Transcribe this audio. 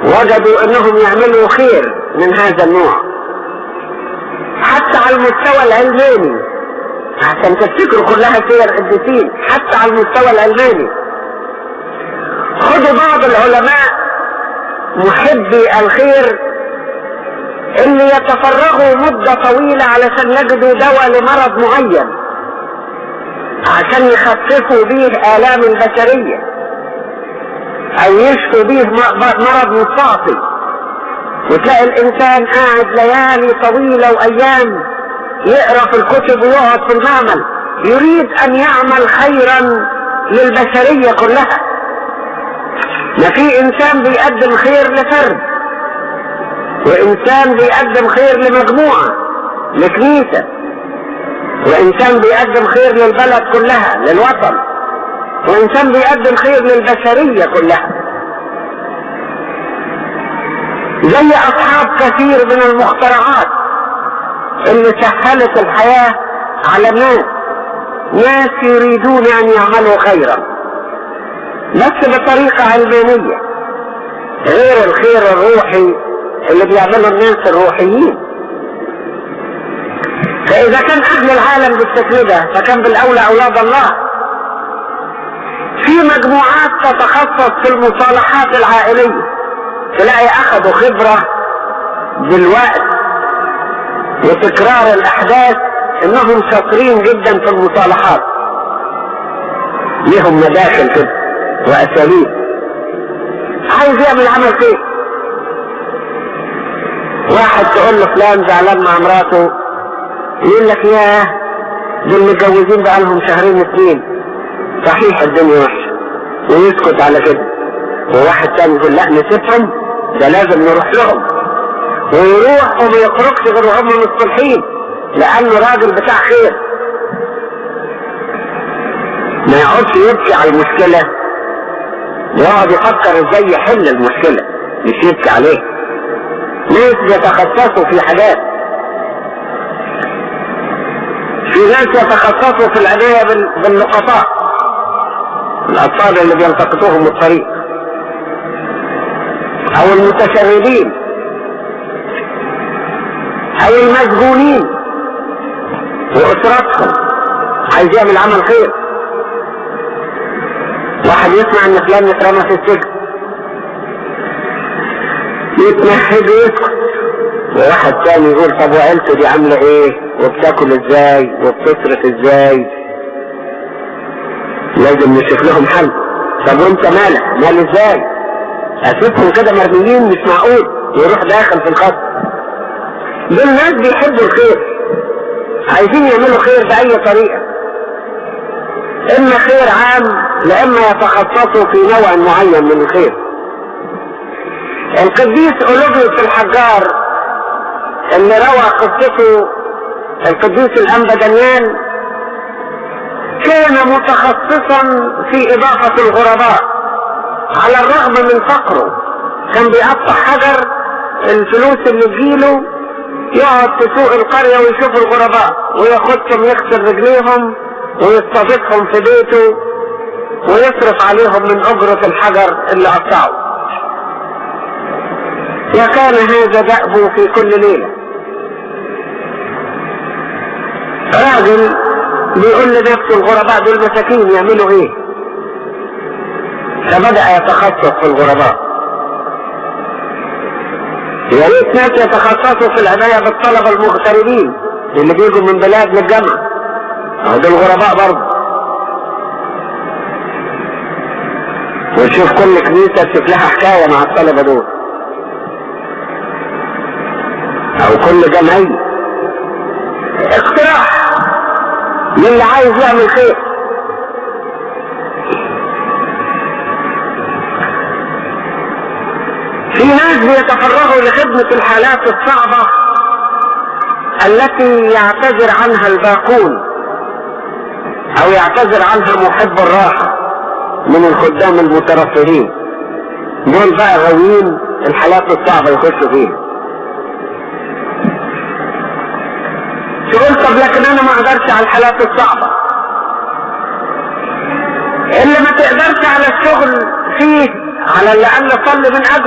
وجدوا انهم يعملوا خير من هذا النوع حتى على المستوى العلماني عشان تفتكروا كلها سير قديسين حتى على المستوى العلماني خدوا بعض العلماء محبي الخير اللي يتفرغوا مدة طويلة علشان يجدوا دواء لمرض معين عشان يخففوا به آلام البشرية أو يشفوا به مرض مستعصي وتلاقي الإنسان قاعد ليالي طويلة وأيام يقرأ في الكتب ويقعد في المعمل يريد أن يعمل خيرا للبشرية كلها ما في إنسان بيقدم خير لفرد وإنسان بيقدم خير لمجموعة لكنيسة وإنسان بيقدم خير للبلد كلها للوطن وإنسان بيقدم خير للبشرية كلها زي أصحاب كثير من المخترعات اللي سهلت الحياة على الناس ناس يريدون أن يعملوا خيرا بس بطريقة علمانية غير الخير الروحي اللي بيعمله الناس الروحيين فإذا كان أهل العالم بالشكل ده فكان بالأولى أولاد الله في مجموعات تتخصص في المصالحات العائلية تلاقي أخذوا خبرة بالوقت وتكرار الأحداث إنهم شاطرين جدا في المصالحات ليهم مداخل كده وأساليب عايز يعمل عمل خير واحد تقول له فلان زعلان مع مراته يقول لك ياه دول متجوزين بقالهم شهرين اتنين صحيح الدنيا وحشه ويسكت على كده وواحد تاني يقول لا نسيبهم ده لازم نروح لهم ويروح وما يخرجش غير وهم مصطلحين لانه راجل بتاع خير ما يقعدش يبكي على المشكله ويقعد يفكر ازاي يحل المشكله مش يبكي عليها ناس يتخصصوا في حاجات في ناس يتخصصوا في العناية بالنقطاء الأطفال اللي بيلتقطوهم الطريق أو المتشردين أو المسجونين وأسرتهم عايز يعمل عمل خير واحد يسمع ان فلان اترمى في السجن يتنهد ويسكت وواحد تاني يقول طب وعيلته دي عامله ايه وبتاكل ازاي وبتصرف ازاي لازم نشوف لهم حل طب وانت مالك مال ازاي اسيبهم كده مرميين مش معقول ويروح داخل في الخط دول ناس بيحبوا الخير عايزين يعملوا خير بأي طريقة إما خير عام لإما يتخصصوا في نوع معين من الخير القديس أولوجيوس الحجار اللي روى قصته القديس الأنبا دانيال كان متخصصا في إضافة الغرباء على الرغم من فقره كان بيقطع حجر الفلوس اللي تجيله يقعد في سوق القرية ويشوف الغرباء وياخدهم يغسل رجليهم ويستضيفهم في بيته ويصرف عليهم من أجرة الحجر اللي قطعه وكان هذا دأبه في كل ليلة راجل بيقول لنفسه الغرباء دول مساكين يعملوا ايه فبدأ يتخصص في الغرباء يا ريت ناس يتخصصوا في العناية بالطلبة المغتربين اللي بيجوا من بلاد للجامعة أو دول غرباء برضه ويشوف كل كنيسة تشوف لها حكاية مع الطلبة دول أو كل جمعية اقتراح للي عايز يعمل خير في ناس بيتفرغوا لخدمة الحالات الصعبة التي يعتذر عنها الباقون او يعتذر عنها محب الراحة من الخدام المترفهين دول بقى غاويين الحالات الصعبة يخشوا فيها تقول طب لكن انا ما اقدرش على الحالات الصعبة اللي ما تقدرش على الشغل فيه على اللي انا صلي من اجل